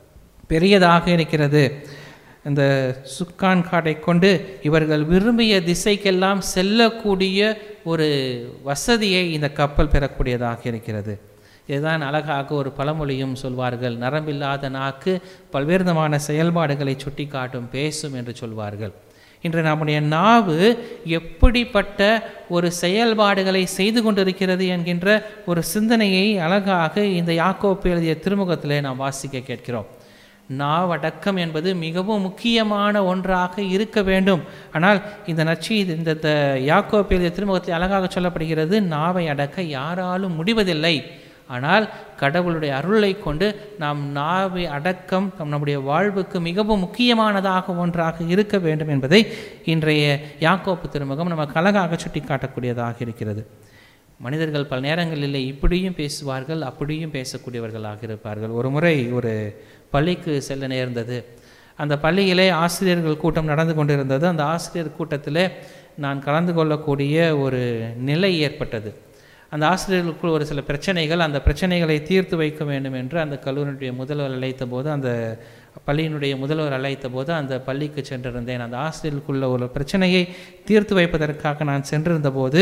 பெரியதாக இருக்கிறது இந்த சுக்கான் காடை கொண்டு இவர்கள் விரும்பிய திசைக்கெல்லாம் செல்லக்கூடிய ஒரு வசதியை இந்த கப்பல் பெறக்கூடியதாக இருக்கிறது இதுதான் அழகாக ஒரு பழமொழியும் சொல்வார்கள் நரம்பில்லாத நாக்கு பல்வேறு விதமான செயல்பாடுகளை சுட்டி காட்டும் பேசும் என்று சொல்வார்கள் இன்று நம்முடைய நாவு எப்படிப்பட்ட ஒரு செயல்பாடுகளை செய்து கொண்டிருக்கிறது என்கின்ற ஒரு சிந்தனையை அழகாக இந்த யாக்கோப்பு எழுதிய திருமுகத்திலே நாம் வாசிக்க கேட்கிறோம் நாவடக்கம் என்பது மிகவும் முக்கியமான ஒன்றாக இருக்க வேண்டும் ஆனால் இந்த நச்சு இந்த இந்த யாக்கோப்பு எழுதிய திருமுகத்தில் அழகாக சொல்லப்படுகிறது நாவை அடக்க யாராலும் முடிவதில்லை ஆனால் கடவுளுடைய அருளை கொண்டு நாம் நாவை அடக்கம் நம் நம்முடைய வாழ்வுக்கு மிகவும் முக்கியமானதாக ஒன்றாக இருக்க வேண்டும் என்பதை இன்றைய யாக்கோப்பு திருமுகம் நமக்கு அழகாக சுட்டி காட்டக்கூடியதாக இருக்கிறது மனிதர்கள் பல நேரங்களில் இப்படியும் பேசுவார்கள் அப்படியும் பேசக்கூடியவர்களாக இருப்பார்கள் ஒரு முறை ஒரு பள்ளிக்கு செல்ல நேர்ந்தது அந்த பள்ளியிலே ஆசிரியர்கள் கூட்டம் நடந்து கொண்டிருந்தது அந்த ஆசிரியர் கூட்டத்தில் நான் கலந்து கொள்ளக்கூடிய ஒரு நிலை ஏற்பட்டது அந்த ஆசிரியர்களுக்குள் ஒரு சில பிரச்சனைகள் அந்த பிரச்சனைகளை தீர்த்து வைக்க வேண்டும் என்று அந்த கல்லூரியினுடைய முதல்வர் அழைத்த போது அந்த பள்ளியினுடைய முதல்வர் அழைத்த போது அந்த பள்ளிக்கு சென்றிருந்தேன் அந்த ஆசிரியர்களுக்குள்ள ஒரு பிரச்சனையை தீர்த்து வைப்பதற்காக நான் சென்றிருந்த போது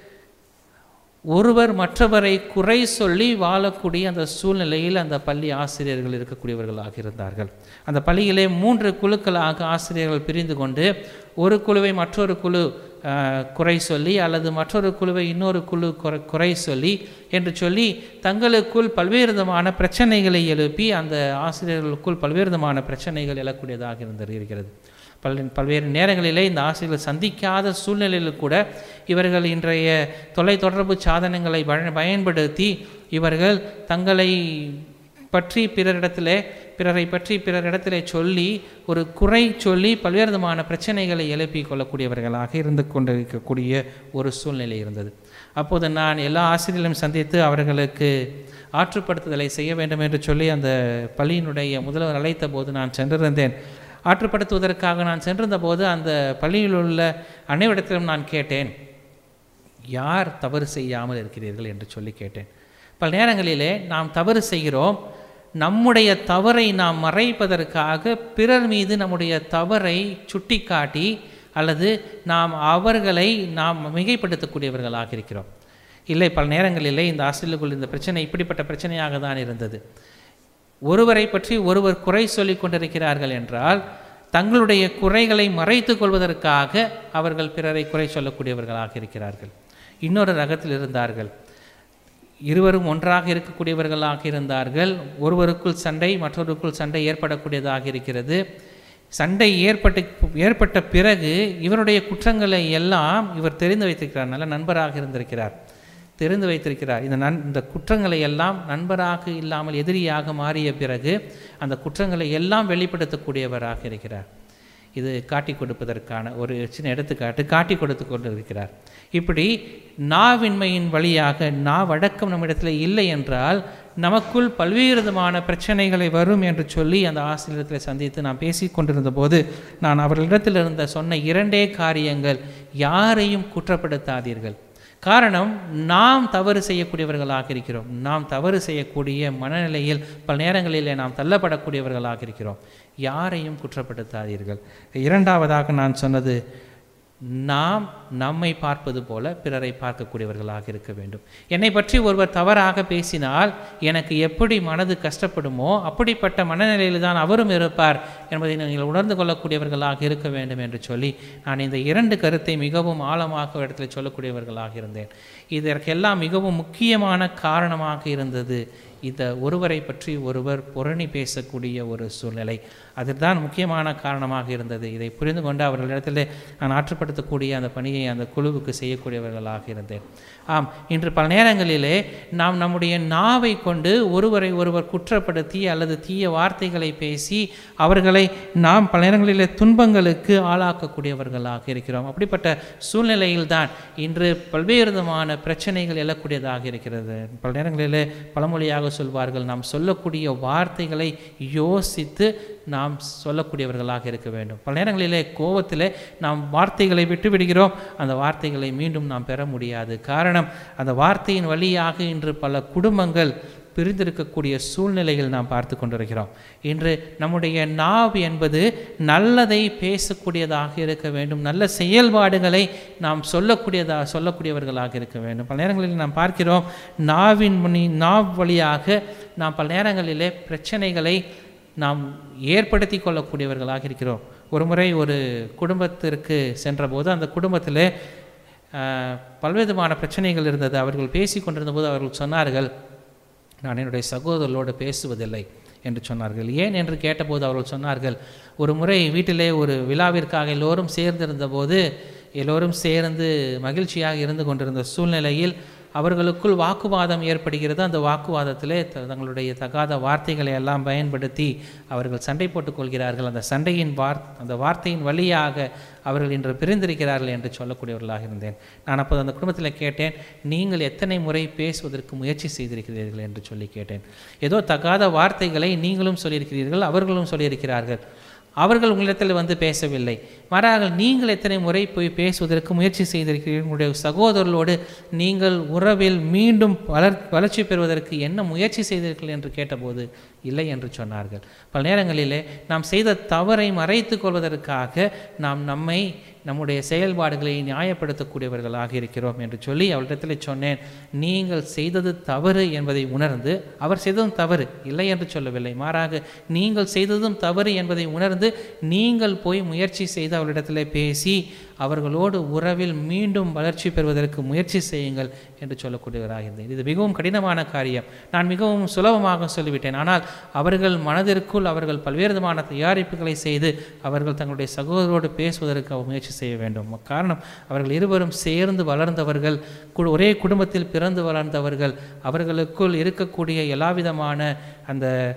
ஒருவர் மற்றவரை குறை சொல்லி வாழக்கூடிய அந்த சூழ்நிலையில் அந்த பள்ளி ஆசிரியர்கள் இருக்கக்கூடியவர்களாக இருந்தார்கள் அந்த பள்ளியிலே மூன்று குழுக்களாக ஆசிரியர்கள் பிரிந்து கொண்டு ஒரு குழுவை மற்றொரு குழு ஆஹ், குறை சொல்லி அல்லது மற்றொரு குழுவை இன்னொரு குழு குறை குறை சொல்லி என்று சொல்லி தங்களுக்குள் பல்வேறு விதமான பிரச்சனைகளை எழுப்பி அந்த ஆசிரியர்களுக்குள் பல்வேறு விதமான பிரச்சனைகள் எழக்கூடியதாக இருந்தது இருக்கிறது பல் பல்வேறு நேரங்களிலே இந்த ஆசிரியர்கள் சந்திக்காத சூழ்நிலையில் கூட இவர்கள் இன்றைய தொலைத்தொடர்பு சாதனங்களை பய- பயன்படுத்தி இவர்கள் தங்களை பற்றி பிறரிடத்திலே பிறரை பற்றி பிறரிடத்திலே சொல்லி ஒரு குறை சொல்லி பல்வேறு விதமான பிரச்சனைகளை எழுப்பி கொள்ளக்கூடியவர்களாக இருந்து கொண்டிருக்கக்கூடிய ஒரு சூழ்நிலை இருந்தது அப்போது நான் எல்லா ஆசிரியர்களையும் சந்தித்து அவர்களுக்கு ஆற்றுப்படுத்துதலை செய்ய வேண்டும் என்று சொல்லி அந்த பள்ளியினுடைய முதல்வர் அழைத்த போது நான் சென்றிருந்தேன் ஆற்றுப்படுத்துவதற்காக நான் சென்றிருந்த போது அந்த பள்ளியில் உள்ள அனைவரிடத்திலும் நான் கேட்டேன் யார் தவறு செய்யாமல் இருக்கிறீர்கள் என்று சொல்லி கேட்டேன் பல நேரங்களிலே நாம் தவறு செய்கிறோம் நம்முடைய தவறை நாம் மறைப்பதற்காக பிறர் மீது நம்முடைய தவறை சுட்டிக்காட்டி அல்லது நாம் அவர்களை நாம் மிகைப்படுத்தக்கூடியவர்களாக இருக்கிறோம் இல்லை பல நேரங்களிலே இந்த ஆசிரியர்களுக்குள் இந்த பிரச்சனை இப்படிப்பட்ட பிரச்சனையாக தான் இருந்தது ஒருவரை பற்றி ஒருவர் குறை சொல்லிக் கொண்டிருக்கிறார்கள் என்றால் தங்களுடைய குறைகளை மறைத்துக் கொள்வதற்காக அவர்கள் பிறரை குறை சொல்லக்கூடியவர்களாக இருக்கிறார்கள் இன்னொரு ரகத்தில் இருந்தார்கள் இருவரும் ஒன்றாக இருக்கக்கூடியவர்களாக இருந்தார்கள் ஒருவருக்குள் சண்டை மற்றொருக்குள் சண்டை ஏற்படக்கூடியதாக இருக்கிறது சண்டை ஏற்பட்டு ஏற்பட்ட பிறகு இவருடைய குற்றங்களை எல்லாம் இவர் தெரிந்து வைத்திருக்கிறார் நல்ல நண்பராக இருந்திருக்கிறார் தெரிந்து வைத்திருக்கிறார் இந்த நன் இந்த குற்றங்களை எல்லாம் நண்பராக இல்லாமல் எதிரியாக மாறிய பிறகு அந்த குற்றங்களை எல்லாம் வெளிப்படுத்தக்கூடியவராக இருக்கிறார் இது காட்டி கொடுப்பதற்கான ஒரு சின்ன எடுத்துக்காட்டு காட்டி கொடுத்து கொண்டு இருக்கிறார் இப்படி நாவின்மையின் வழியாக நாவடக்கம் நம்மிடத்தில் இல்லை என்றால் நமக்குள் பல்வேறு விதமான பிரச்சனைகளை வரும் என்று சொல்லி அந்த ஆசிரியத்தில் சந்தித்து நான் பேசி கொண்டிருந்த போது நான் அவர்களிடத்தில் இருந்த சொன்ன இரண்டே காரியங்கள் யாரையும் குற்றப்படுத்தாதீர்கள் காரணம் நாம் தவறு செய்யக்கூடியவர்களாக இருக்கிறோம் நாம் தவறு செய்யக்கூடிய மனநிலையில் பல நேரங்களிலே நாம் தள்ளப்படக்கூடியவர்களாக இருக்கிறோம் யாரையும் குற்றப்படுத்தாதீர்கள் இரண்டாவதாக நான் சொன்னது நாம் நம்மை பார்ப்பது போல பிறரை பார்க்கக்கூடியவர்களாக இருக்க வேண்டும் என்னை பற்றி ஒருவர் தவறாக பேசினால் எனக்கு எப்படி மனது கஷ்டப்படுமோ அப்படிப்பட்ட மனநிலையில் தான் அவரும் இருப்பார் என்பதை நீங்கள் உணர்ந்து கொள்ளக்கூடியவர்களாக இருக்க வேண்டும் என்று சொல்லி நான் இந்த இரண்டு கருத்தை மிகவும் ஆழமாக இடத்துல சொல்லக்கூடியவர்களாக இருந்தேன் இதற்கெல்லாம் மிகவும் முக்கியமான காரணமாக இருந்தது இந்த ஒருவரை பற்றி ஒருவர் புரணி பேசக்கூடிய ஒரு சூழ்நிலை அதுதான் முக்கியமான காரணமாக இருந்தது இதை புரிந்து கொண்டு அவர்களிடத்தில் நான் ஆற்றுப்படுத்தக்கூடிய அந்த பணியை அந்த குழுவுக்கு செய்யக்கூடியவர்களாக இருந்தேன் ஆம் இன்று பல நேரங்களிலே நாம் நம்முடைய நாவை கொண்டு ஒருவரை ஒருவர் குற்றப்படுத்தி அல்லது தீய வார்த்தைகளை பேசி அவர்களை நாம் பல நேரங்களிலே துன்பங்களுக்கு ஆளாக்கக்கூடியவர்களாக இருக்கிறோம் அப்படிப்பட்ட சூழ்நிலையில்தான் இன்று பல்வேறு விதமான பிரச்சனைகள் எழக்கூடியதாக இருக்கிறது பல நேரங்களிலே பழமொழியாக சொல்வார்கள் நாம் சொல்லக்கூடிய வார்த்தைகளை யோசித்து நாம் சொல்லக்கூடியவர்களாக இருக்க வேண்டும் பல நேரங்களிலே கோபத்தில் நாம் வார்த்தைகளை விட்டு விடுகிறோம் அந்த வார்த்தைகளை மீண்டும் நாம் பெற முடியாது காரணம் அந்த வார்த்தையின் வழியாக இன்று பல குடும்பங்கள் பிரிந்திருக்கக்கூடிய சூழ்நிலைகள் நாம் பார்த்து கொண்டிருக்கிறோம் இன்று நம்முடைய நாவு என்பது நல்லதை பேசக்கூடியதாக இருக்க வேண்டும் நல்ல செயல்பாடுகளை நாம் சொல்லக்கூடியதாக சொல்லக்கூடியவர்களாக இருக்க வேண்டும் பல நேரங்களில் நாம் பார்க்கிறோம் நாவின் மணி நாவ் வழியாக நாம் பல நேரங்களிலே பிரச்சனைகளை நாம் ஏற்படுத்தி கொள்ளக்கூடியவர்களாக இருக்கிறோம் ஒரு முறை ஒரு குடும்பத்திற்கு சென்றபோது அந்த குடும்பத்தில் பல்வேறுமான பிரச்சனைகள் இருந்தது அவர்கள் பேசி கொண்டிருந்த போது அவர்கள் சொன்னார்கள் நான் என்னுடைய சகோதரர்களோடு பேசுவதில்லை என்று சொன்னார்கள் ஏன் என்று கேட்டபோது அவர்கள் சொன்னார்கள் ஒரு முறை வீட்டிலே ஒரு விழாவிற்காக எல்லோரும் சேர்ந்திருந்தபோது எல்லோரும் சேர்ந்து மகிழ்ச்சியாக இருந்து கொண்டிருந்த சூழ்நிலையில் அவர்களுக்குள் வாக்குவாதம் ஏற்படுகிறது அந்த வாக்குவாதத்திலே தங்களுடைய தகாத வார்த்தைகளை எல்லாம் பயன்படுத்தி அவர்கள் சண்டை போட்டுக் கொள்கிறார்கள் அந்த சண்டையின் வார் அந்த வார்த்தையின் வழியாக அவர்கள் இன்று பிரிந்திருக்கிறார்கள் என்று சொல்லக்கூடியவர்களாக இருந்தேன் நான் அப்போது அந்த குடும்பத்தில் கேட்டேன் நீங்கள் எத்தனை முறை பேசுவதற்கு முயற்சி செய்திருக்கிறீர்கள் என்று சொல்லி கேட்டேன் ஏதோ தகாத வார்த்தைகளை நீங்களும் சொல்லியிருக்கிறீர்கள் அவர்களும் சொல்லியிருக்கிறார்கள் அவர்கள் உங்களிடத்தில் வந்து பேசவில்லை மாறாக நீங்கள் எத்தனை முறை போய் பேசுவதற்கு முயற்சி செய்திருக்கிறீர்கள் உங்களுடைய சகோதரர்களோடு நீங்கள் உறவில் மீண்டும் வளர் வளர்ச்சி பெறுவதற்கு என்ன முயற்சி செய்தீர்கள் என்று கேட்டபோது இல்லை என்று சொன்னார்கள் பல நேரங்களிலே நாம் செய்த தவறை மறைத்து கொள்வதற்காக நாம் நம்மை நம்முடைய செயல்பாடுகளை நியாயப்படுத்தக்கூடியவர்களாக இருக்கிறோம் என்று சொல்லி அவரிடத்தில் சொன்னேன் நீங்கள் செய்தது தவறு என்பதை உணர்ந்து அவர் செய்ததும் தவறு இல்லை என்று சொல்லவில்லை மாறாக நீங்கள் செய்ததும் தவறு என்பதை உணர்ந்து நீங்கள் போய் முயற்சி செய்து அவரிடத்தில் பேசி அவர்களோடு உறவில் மீண்டும் வளர்ச்சி பெறுவதற்கு முயற்சி செய்யுங்கள் என்று சொல்லக்கூடியவராக இருந்தேன் இது மிகவும் கடினமான காரியம் நான் மிகவும் சுலபமாக சொல்லிவிட்டேன் ஆனால் அவர்கள் மனதிற்குள் அவர்கள் பல்வேறு விதமான தயாரிப்புகளை செய்து அவர்கள் தங்களுடைய சகோதரோடு பேசுவதற்கு அவர் முயற்சி செய்ய வேண்டும் காரணம் அவர்கள் இருவரும் சேர்ந்து வளர்ந்தவர்கள் கு- ஒரே குடும்பத்தில் பிறந்து வளர்ந்தவர்கள் அவர்களுக்குள் இருக்கக்கூடிய எல்லாவிதமான அந்த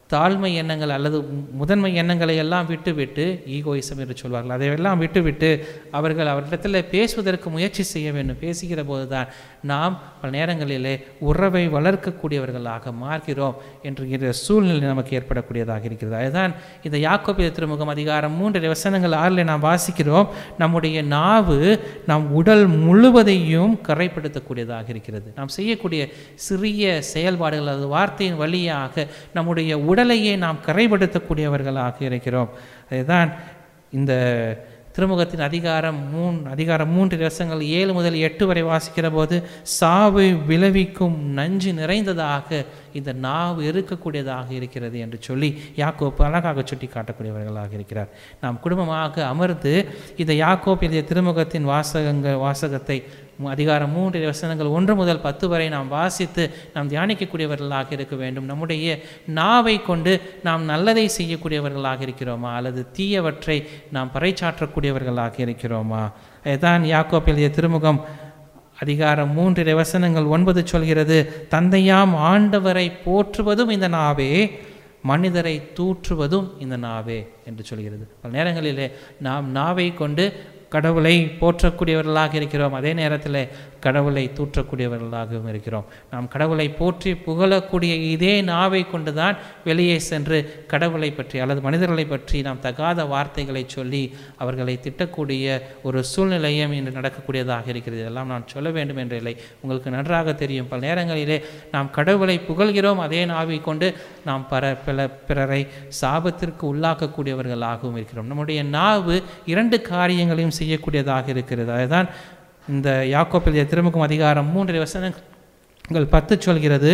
தாழ்மை எண்ணங்கள் அல்லது முதன்மை எண்ணங்களை எல்லாம் விட்டுவிட்டு ஈகோயிசம் என்று சொல்வார்கள் அதையெல்லாம் விட்டுவிட்டு அவர்கள் அவரிடத்தில் பேசுவதற்கு முயற்சி செய்ய வேண்டும் பேசுகிற போது தான் நாம் பல நேரங்களிலே உறவை வளர்க்கக்கூடியவர்களாக மாறுகிறோம் என்கிற சூழ்நிலை நமக்கு ஏற்படக்கூடியதாக இருக்கிறது அதுதான் இந்த யாக்கோபிய திருமுகம் அதிகாரம் மூன்று வசனங்கள் ஆறில் நாம் வாசிக்கிறோம் நம்முடைய நாவு நம் உடல் முழுவதையும் கரைப்படுத்தக்கூடியதாக இருக்கிறது நாம் செய்யக்கூடிய சிறிய செயல்பாடுகள் அது வார்த்தையின் வழியாக நம்முடைய உடலையே நாம் கரைப்படுத்தக்கூடியவர்களாக இருக்கிறோம் அதுதான் இந்த திருமுகத்தின் அதிகாரம் மூன் அதிகாரம் மூன்று ரசங்கள் ஏழு முதல் எட்டு வரை வாசிக்கிற போது சாவை விளைவிக்கும் நஞ்சு நிறைந்ததாக இந்த நாவு இருக்கக்கூடியதாக இருக்கிறது என்று சொல்லி யாக்கோப்பு அழகாக சுட்டி காட்டக்கூடியவர்களாக இருக்கிறார் நாம் குடும்பமாக அமர்ந்து இந்த யாக்கோப் எழுதிய திருமுகத்தின் வாசகங்கள் வாசகத்தை மு- அதிகாரம் மூன்று வசனங்கள் ஒன்று முதல் பத்து வரை நாம் வாசித்து நாம் தியானிக்கக்கூடியவர்களாக இருக்க வேண்டும் நம்முடைய நாவை கொண்டு நாம் நல்லதை செய்யக்கூடியவர்களாக இருக்கிறோமா அல்லது தீயவற்றை நாம் பறைச்சாற்றக்கூடியவர்களாக இருக்கிறோமா இதுதான் யாக்கோப் எழுதிய திருமுகம் அதிகாரம் மூன்று வசனங்கள் ஒன்பது சொல்கிறது தந்தையாம் ஆண்டவரை போற்றுவதும் இந்த நாவே மனிதரை தூற்றுவதும் இந்த நாவே என்று சொல்கிறது பல நேரங்களிலே நாம் நாவை கொண்டு கடவுளை போற்றக்கூடியவர்களாக இருக்கிறோம் அதே நேரத்தில் கடவுளை தூற்றக்கூடியவர்களாகவும் இருக்கிறோம் நாம் கடவுளை போற்றி புகழக்கூடிய இதே நாவை கொண்டுதான் வெளியே சென்று கடவுளை பற்றி அல்லது மனிதர்களை பற்றி நாம் தகாத வார்த்தைகளை சொல்லி அவர்களை திட்டக்கூடிய ஒரு சூழ்நிலையும் இன்று நடக்கக்கூடியதாக இருக்கிறது இதெல்லாம் நான் சொல்ல வேண்டும் என்று இல்லை உங்களுக்கு நன்றாக தெரியும் பல நேரங்களிலே நாம் கடவுளை புகழ்கிறோம் அதே நாவை கொண்டு நாம் பர பிற பிறரை சாபத்திற்கு உள்ளாக்கக்கூடியவர்களாகவும் இருக்கிறோம் நம்முடைய நாவு இரண்டு காரியங்களையும் செய்யக்கூடியதாக இருக்கிறது அதுதான் இந்த யாக்கோப்பில் திருமுகம் அதிகாரம் மூன்று வசனங்கள் பத்து சொல்கிறது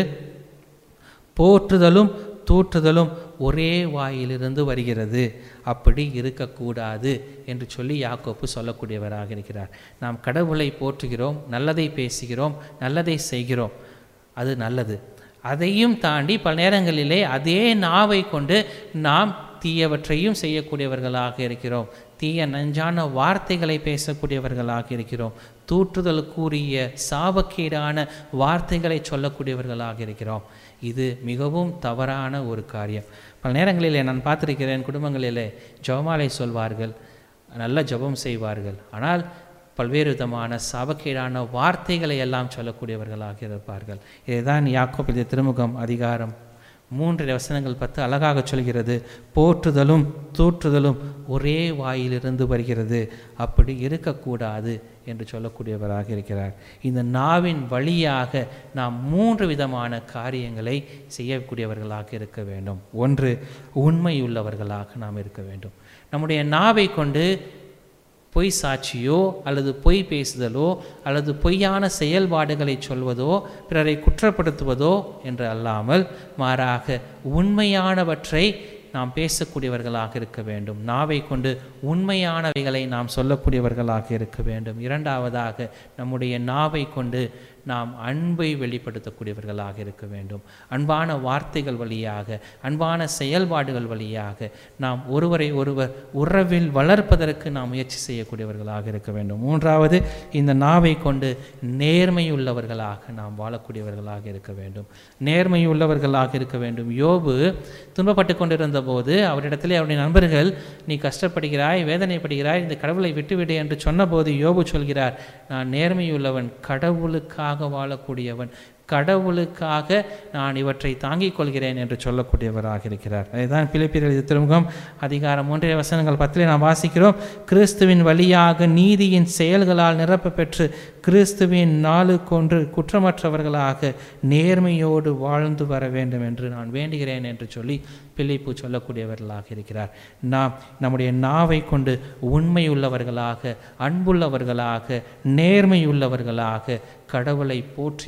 போற்றுதலும் தூற்றுதலும் ஒரே வாயிலிருந்து வருகிறது அப்படி இருக்கக்கூடாது என்று சொல்லி யாக்கோப்பு சொல்லக்கூடியவராக இருக்கிறார் நாம் கடவுளை போற்றுகிறோம் நல்லதை பேசுகிறோம் நல்லதை செய்கிறோம் அது நல்லது அதையும் தாண்டி பல நேரங்களிலே அதே நாவை கொண்டு நாம் தீயவற்றையும் செய்யக்கூடியவர்களாக இருக்கிறோம் தீய நஞ்சான வார்த்தைகளை பேசக்கூடியவர்களாக இருக்கிறோம் தூற்றுதலுக்குரிய சாபக்கீடான வார்த்தைகளை சொல்லக்கூடியவர்களாக இருக்கிறோம் இது மிகவும் தவறான ஒரு காரியம் பல நேரங்களிலே நான் பார்த்திருக்கிறேன் குடும்பங்களிலே ஜெபமாலை சொல்வார்கள் நல்ல ஜெபம் செய்வார்கள் ஆனால் பல்வேறு விதமான சாபக்கீடான வார்த்தைகளை எல்லாம் சொல்லக்கூடியவர்களாக இருப்பார்கள் இதுதான் யாக்கோபிய திருமுகம் அதிகாரம் மூன்று வசனங்கள் பத்து அழகாக சொல்கிறது போற்றுதலும் தூற்றுதலும் ஒரே வாயிலிருந்து வருகிறது அப்படி இருக்கக்கூடாது என்று சொல்லக்கூடியவராக இருக்கிறார் இந்த நாவின் வழியாக நாம் மூன்று விதமான காரியங்களை செய்யக்கூடியவர்களாக இருக்க வேண்டும் ஒன்று உண்மையுள்ளவர்களாக நாம் இருக்க வேண்டும் நம்முடைய நாவை கொண்டு பொய் சாட்சியோ அல்லது பொய் பேசுதலோ அல்லது பொய்யான செயல்பாடுகளை சொல்வதோ பிறரை குற்றப்படுத்துவதோ என்று அல்லாமல் மாறாக உண்மையானவற்றை நாம் பேசக்கூடியவர்களாக இருக்க வேண்டும் நாவை கொண்டு உண்மையானவைகளை நாம் சொல்லக்கூடியவர்களாக இருக்க வேண்டும் இரண்டாவதாக நம்முடைய நாவை கொண்டு நாம் அன்பை வெளிப்படுத்தக்கூடியவர்களாக இருக்க வேண்டும் அன்பான வார்த்தைகள் வழியாக அன்பான செயல்பாடுகள் வழியாக நாம் ஒருவரை ஒருவர் உறவில் வளர்ப்பதற்கு நாம் முயற்சி செய்யக்கூடியவர்களாக இருக்க வேண்டும் மூன்றாவது இந்த நாவை கொண்டு நேர்மையுள்ளவர்களாக நாம் வாழக்கூடியவர்களாக இருக்க வேண்டும் நேர்மையுள்ளவர்களாக இருக்க வேண்டும் யோபு துன்பப்பட்டு கொண்டிருந்த போது அவரிடத்திலே அவருடைய நண்பர்கள் நீ கஷ்டப்படுகிறாய் வேதனைப்படுகிறாய் இந்த கடவுளை விட்டுவிடு என்று சொன்னபோது யோபு சொல்கிறார் நான் நேர்மையுள்ளவன் கடவுளுக்காக வாழக்கூடியவன் கடவுளுக்காக நான் இவற்றை தாங்கிக் கொள்கிறேன் என்று சொல்லக்கூடியவராக இருக்கிறார் அதுதான் பிலிப்பியர் எழுதிய திருமுகம் அதிகாரம் ஒன்றிய வசனங்கள் பத்திலே நாம் வாசிக்கிறோம் கிறிஸ்துவின் வழியாக நீதியின் செயல்களால் நிரப்ப பெற்று கிறிஸ்துவின் நாளுக்கொன்று குற்றமற்றவர்களாக நேர்மையோடு வாழ்ந்து வர வேண்டும் என்று நான் வேண்டுகிறேன் என்று சொல்லி பிலிப்பு சொல்லக்கூடியவர்களாக இருக்கிறார் நாம் நம்முடைய நாவை கொண்டு உண்மையுள்ளவர்களாக அன்புள்ளவர்களாக நேர்மையுள்ளவர்களாக கடவுளை போற்றி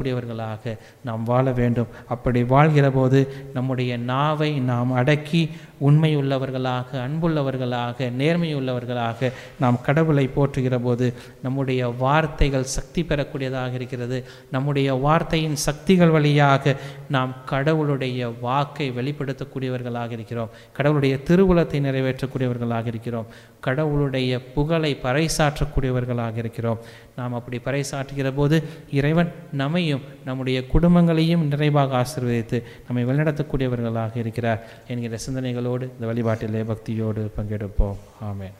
புகழக்கூடியவர்களாக நாம் வாழ வேண்டும் அப்படி வாழ்கிற போது நம்முடைய நாவை நாம் அடக்கி உண்மையுள்ளவர்களாக அன்புள்ளவர்களாக நேர்மையுள்ளவர்களாக நாம் கடவுளை போற்றுகிற போது நம்முடைய வார்த்தைகள் சக்தி பெறக்கூடியதாக இருக்கிறது நம்முடைய வார்த்தையின் சக்திகள் வழியாக நாம் கடவுளுடைய வாக்கை வெளிப்படுத்தக்கூடியவர்களாக இருக்கிறோம் கடவுளுடைய திருவுளத்தை நிறைவேற்றக்கூடியவர்களாக இருக்கிறோம் கடவுளுடைய புகழை பறைசாற்றக்கூடியவர்களாக இருக்கிறோம் நாம் அப்படி பறைசாற்றுகிற போது இறைவன் நம்மையும் நம்முடைய குடும்பங்களையும் நிறைவாக ஆசீர்வதித்து நம்மை வழிநடத்தக்கூடியவர்களாக இருக்கிறார் என்கிற சிந்தனைகளோடு இந்த வழிபாட்டிலே பக்தியோடு பங்கெடுப்போம் ஆமென்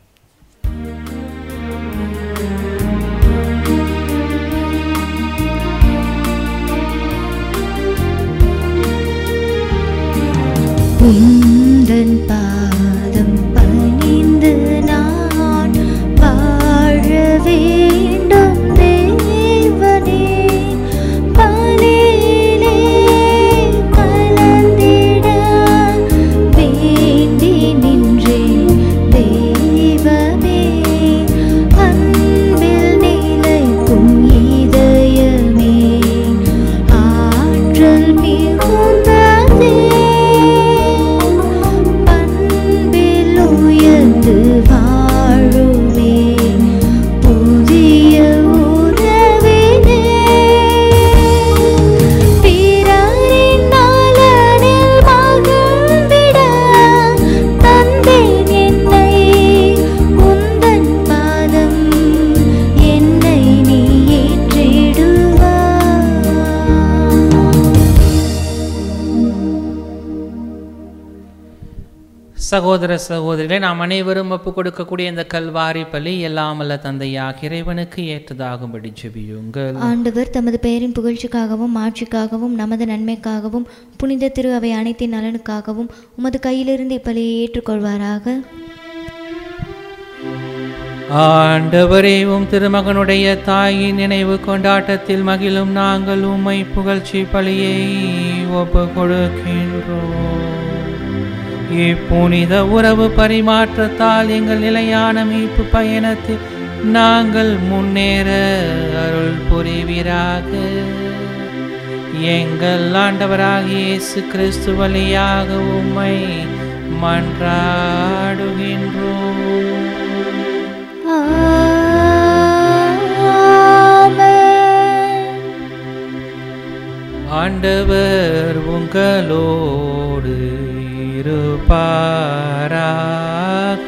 உந்தன் பாதம் பணிந்து நான் வாழ வேண்டும் தேவனே பலியிலே கலந்திட வேண்டி நின்றேன் தெய்வமே அன்பில் நிலைக்கும் இதயமே ஆற்றல் மிகுந்ததே பண்பில் உயர்ந்து வாழுமே புதிய உறவினே பிறரின் நலனில் மகிழ்ந்திட தந்தேன் என்னை உந்தன் பாதம் என்னை நீ ஏற்றிடுவாய் சகோதர சகோதரிகளே நாம் அனைவரும் ஒப்பு கொடுக்கக்கூடிய இந்த கல்வாரி பலி எல்லாமல்ல தந்தையாக இறைவனுக்கு ஏற்றதாகும்படி ஜெபியுங்கள் ஆண்டவர் தமது பெயரின் புகழ்ச்சிக்காகவும் ஆட்சிக்காகவும் நமது நன்மைக்காகவும் புனித திரு அவை அனைத்தின் நலனுக்காகவும் உமது கையிலிருந்து இப்பலியை ஏற்றுக்கொள்வாராக ஆண்டவரே உம் திருமகனுடைய தாயின் நினைவு கொண்டாட்டத்தில் மகிழும் நாங்கள் உம்மை புகழ்ச்சி பலியை ஒப்பு கொடுக்கின்றோம் இப்புனித உறவு பரிமாற்றத்தால் எங்கள் நிலையான மீட்பு பயணத்தில் நாங்கள் முன்னேற அருள் புரிவீராக எங்கள் ஆண்டவராகிய இயேசு கிறிஸ்து வழியாக உம்மை மன்றாடுகின்றோம் ஆமென். ஆண்டவர் உங்களோடு இருப்பாராக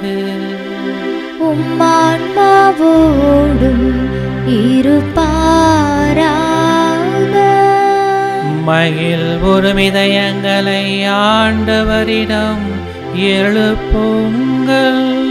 உம்மான்மாவோடும் இருப்பாராக மகிழ் ஒரு இதயங்களை ஆண்டவரிடம் எழுப்புங்கள்